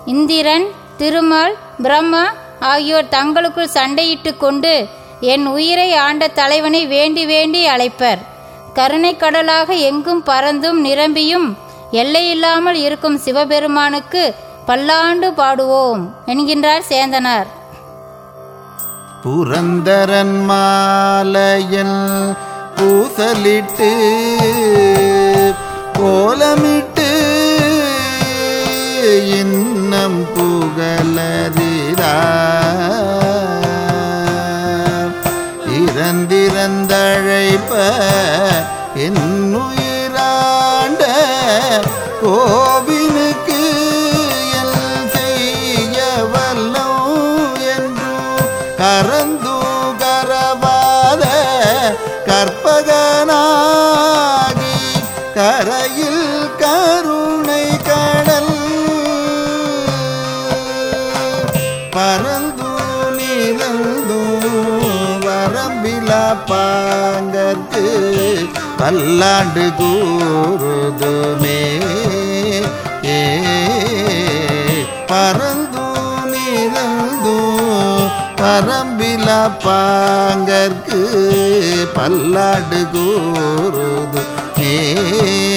இந்திரன் திருமால் பிரம்மா ஆகியோர் தங்களுக்குள் சண்டையிட்டு கொண்டு என் உயிரை ஆண்ட தலைவனை வேண்டி வேண்டி அழைப்பர் கருணை கடலாக எங்கும் பறந்தும் நிரம்பியும் எல்லையில்லாமல் இருக்கும் சிவபெருமானுக்கு பல்லாண்டு பாடுவோம் என்கின்றார் சேந்தனார் புரந்தரன் மாலையன் பூசலிட்டு கோலமிட்டு இன்னம் புகழறிதா இறந்திறந்தழைப்ப என்னுயிராண்ட கோவினுக்கு எல் செய்ய வல்லோம் என்று கரந்து கரவாத கற்பகனாகி கரையில் கருணை கடல் பறந்து நிறந்து வரம்பிலா பாங்கற்கு பல்லாண்டு கூறுதுமே ஏ பறந்து நிறந்து பரம்பிலா பாங்கற்கு பல்லாண்டு கூறுது ஏ